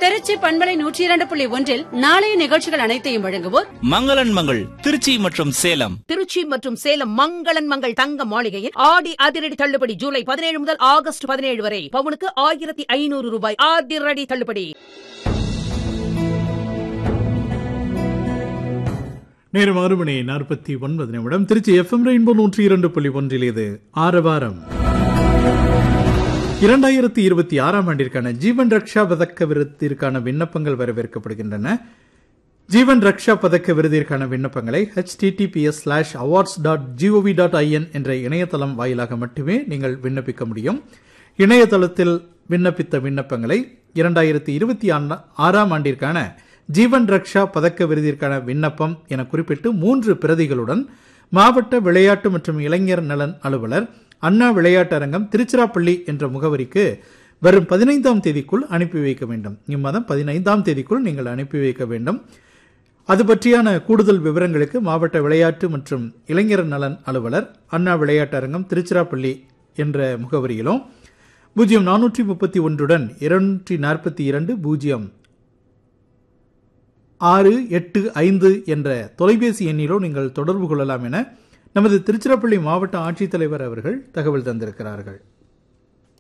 திருச்சி பண்பலை நூற்றி இரண்டு புள்ளி ஒன்றில் நாளைய நிகழ்ச்சிகள் அனைத்தையும் வழங்குவோர் மங்களன் மங்கள் திருச்சி மற்றும் சேலம் திருச்சி மற்றும் சேலம் மங்களன் மங்கள் தங்க மாளிகையில் ஆடி அதிரடி தள்ளுபடி ஜூலை பதினேழு முதல் ஆகஸ்ட் பதினேழு வரை பவுனுக்கு ஆயிரத்தி ஐநூறு ரூபாய் அதிரடி தள்ளுபடி நேரம் ஆறு மணி நாற்பத்தி ஒன்பது நிமிடம் திருச்சி எஃப்எம் ரெயின்போ நூற்றி இரண்டு புள்ளி ஒன்றில் இது ஆரவாரம் இரண்டாயிரத்தி இருபத்தி ஆறாம் ஆண்டிற்கான ஜீவன் ரக்ஷா பதக்க விருதிற்கான விண்ணப்பங்கள் வரவேற்கப்படுகின்றன ஜீவன் ரக்ஷா பதக்க விருதிற்கான விண்ணப்பங்களை https slash awards dot GOV dot IN என்ற இணையதளம் வாயிலாக மட்டுமே நீங்கள் விண்ணப்பிக்க முடியும் இணையதளத்தில் விண்ணப்பித்த விண்ணப்பங்களை இரண்டாயிரத்தி இருபத்தி ஆறாம் ஆண்டிற்கான ஜீவன் ரக்ஷா பதக்க விருதிற்கான விண்ணப்பம் என குறிப்பிட்டு மூன்று பிரதிகளுடன் மாவட்ட விளையாட்டு மற்றும் இளைஞர் நலன் அலுவலர் அண்ணா விளையாட்டரங்கம் திருச்சிராப்பள்ளி என்ற முகவரிக்கு வரும் பதினைந்தாம் தேதிக்குள் அனுப்பி வைக்க வேண்டும் இம்மாதம் பதினைந்தாம் தேதிக்குள் நீங்கள் அனுப்பி வைக்க வேண்டும் அது பற்றியான கூடுதல் விவரங்களுக்கு மாவட்ட விளையாட்டு மற்றும் இளைஞர் நலன் அலுவலர் அண்ணா விளையாட்டரங்கம் திருச்சிராப்பள்ளி என்ற முகவரியிலும் பூஜ்ஜியம் நானூற்றி முப்பத்தி ஒன்றுடன் இருநூற்றி நாற்பத்தி இரண்டு பூஜ்ஜியம் ஆறு எட்டு ஐந்து என்ற தொலைபேசி எண்ணிலோ நீங்கள் தொடர்பு கொள்ளலாம் என நமது திருச்சிராப்பள்ளி மாவட்ட ஆட்சித்தலைவர் அவர்கள் தகவல் தந்திருக்கிறார்கள்